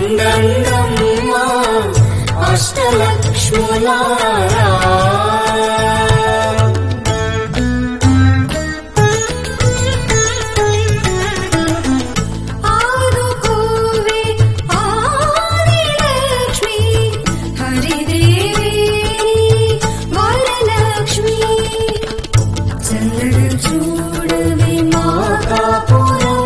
ఉండండమ్మా అష్టలక్ష్ములారా ఆదుకోవే ఆదిలక్ష్మి హరిదేవి వరలక్ష్మి చల్లడు చూడవే మా కాపురం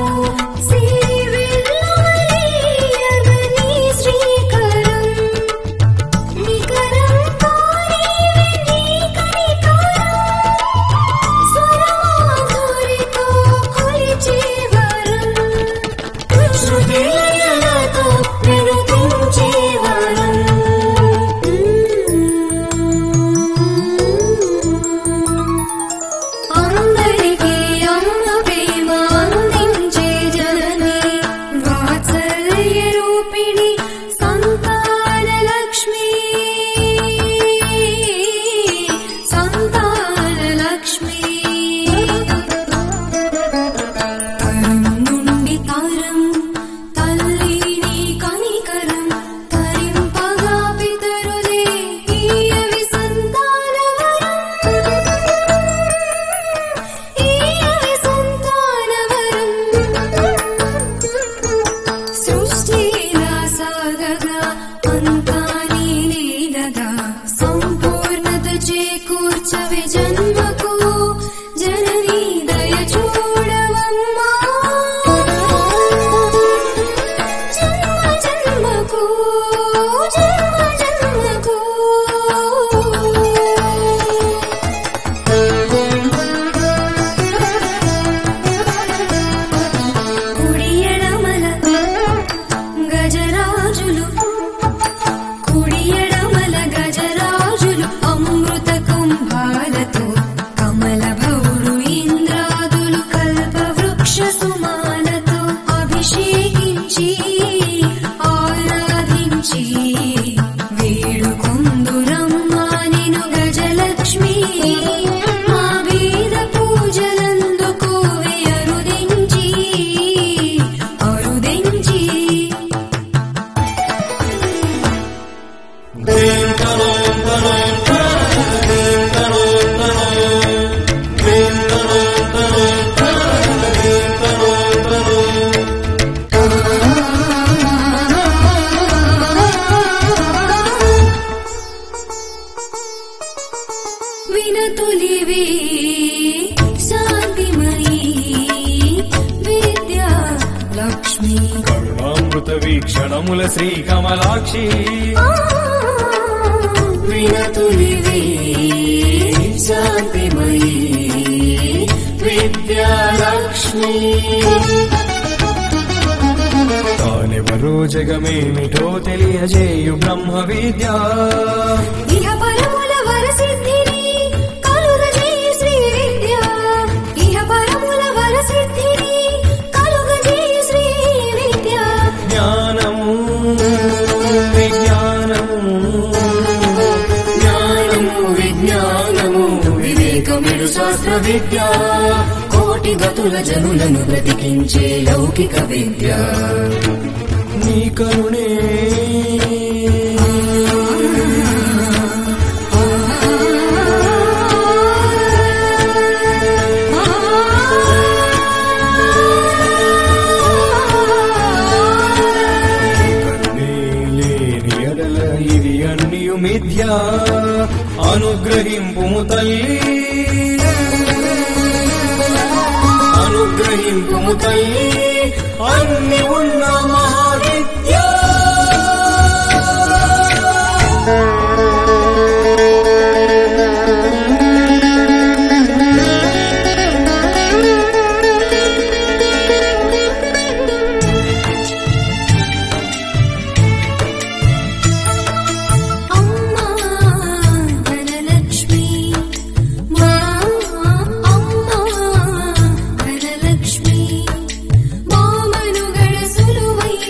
శ్రీవిల్లవలీయవని శ్రీకరం నికరం తానేవే నీ కనికరం స్వరమాధురితో కొలిచే వరం శృతిలయలతో వినుతించే వరం అందరికీ అమ్మ ప్రేమ అందించే జనని వాత్సల్య రూపిణి సంతాన లక్ష్మి సంతాన లక్ష్మి తరం నుండి తరం తల్లిని కనికరం తరింపగా పితరులే ఈయవి సంతానవరం ఈయవి సంతానవరం సృష్టిలా సాగగా అంతా నీ లీలగా సంపూర్ణత చేకూర్చవే జన్మకు జననీ దయ చూడవమ్మా జన్మ జన్మకు జన్మ జన్మకు కుడి ఎడమల గజరాజులు కుడి ఎడమల గజరాజులు అమృత కుంభాలతో కమల భౌరు ఇంద్రాదులు కల్ప వృక్ష సుమాలతో అభిషేకించి ఆరాధించి వేడుకొందురమ్మా నిను గజలక్ష్మి మా వేద పూజలందుకోవే అరుదించి అరుదించి వినతులివి శాంతిమయీ విద్యా లక్ష్మి కరుణామృత వీక్షణముల శ్రీ కమలాక్షి వినతులివి శాంతిమయీ విద్యాలక్ష్మి తానెవరో జగమేమిటో తెలియజేయు బ్రహ్మ విద్య ఇహ పరముల వరసిద్ధిని కలుగజేయు శ్రీ విద్య ఇహ పరముల వరసిద్ధిని కలుగజేయు శ్రీ విద్య జ్ఞానము విజ్ఞానము జ్ఞానము విజ్ఞానము వివేకమిడు శాస్త్ర విద్య కోటి గతుల జనులను బ్రతికించే లౌకిక విద్య నీ కరుణే కరుణే లేని ఎడల ఇది అన్నియు మిథ్య అనుగ్రహింపుము తల్లి అనుగ్రహింపుము తల్లి అన్ని ఉన్న మహావిద్య అమ్మా ధనలక్ష్మి మా అమ్మా ధనలక్ష్మి మామనుగడ సులువై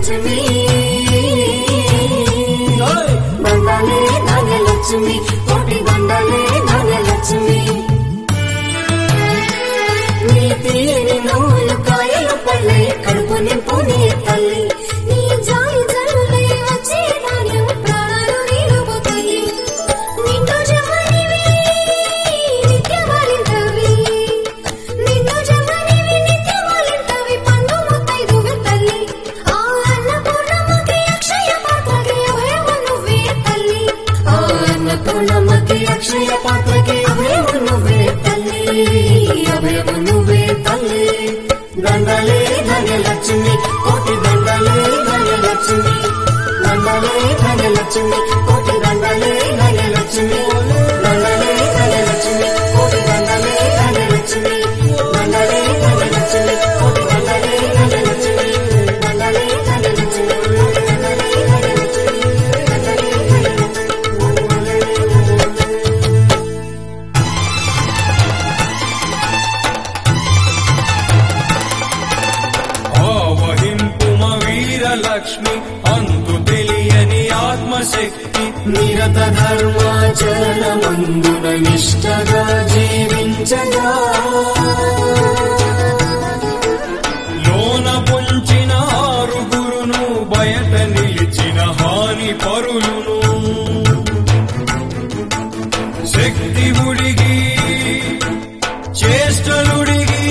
ధాన్యలక్ష్మి దండాలే ధాన్యలక్ష్మి కోటి దండాలే ధాన్యలక్ష్మి నీ తీయని నవ్వులు కాయలు పళ్ళే కడుపు నింపు నీ తల్లి నీ జాలి జల్లులై వచ్చే ధాన్యం ప్రాణాలు నిలుపుతాయి. నిండు జమనివి, నిత్యమాలింతవి. నిండు జమనివి, నిత్యమాలింతవి. పండు ముత్తైదువే తల్లి. ఆ అన్నపూర్ణమ్మకి అక్షయ పాత్రకి అభయము నువ్వే తల్లి. ఆ అన్నపూర్ణమ్మకి అక్షయ పాత్రకి అభయము నువ్వే తల్లి అభయము నువ్వే తల్లి దండలే ధనలక్ష్మి కోటి దండలే ధనలక్ష్మి దండలే ధనలక్ష్మి కోటి దండలే ధనలక్ష్మి దండలే ధనలక్ష్మి కోటి దండలే ధనలక్ష్మి దండలే ధనలక్ష్మి కోటి దండలే ధనలక్ష్మి దండలే ధనలక్ష్మి కోటి దండలే ధనలక్ష్మి ఆవహింపుమ వీరలక్ష్మి అంతు తెలియని ఆత్మశక్తి నిరత ధర్మాచరణమందున నిష్టగా జీవించగా లోన పొంచిన ఆరుగురును బయట నిలిచిన హాని పరులును శక్తి ఉడిగి చేష్టలుడిగి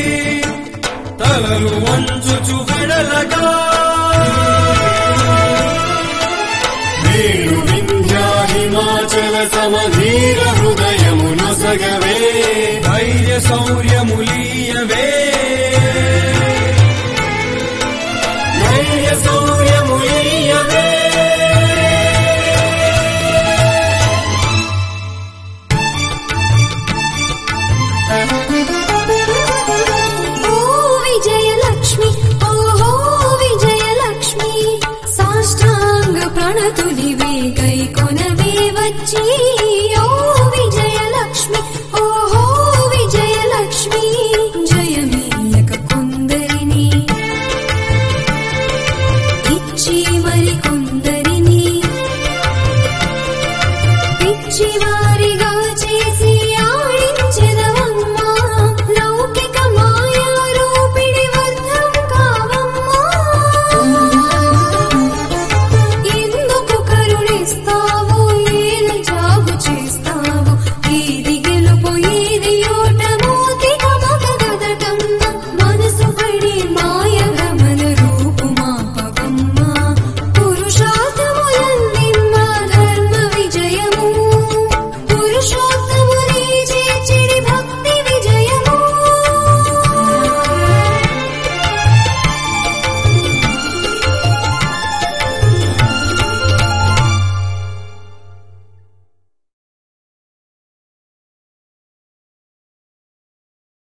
తలలు వంచుచు వెడలగా వేణు వింధ్యా హిమాచల సమధీర హృదయము నొసగవే ధైర్య శౌర్యములీయవే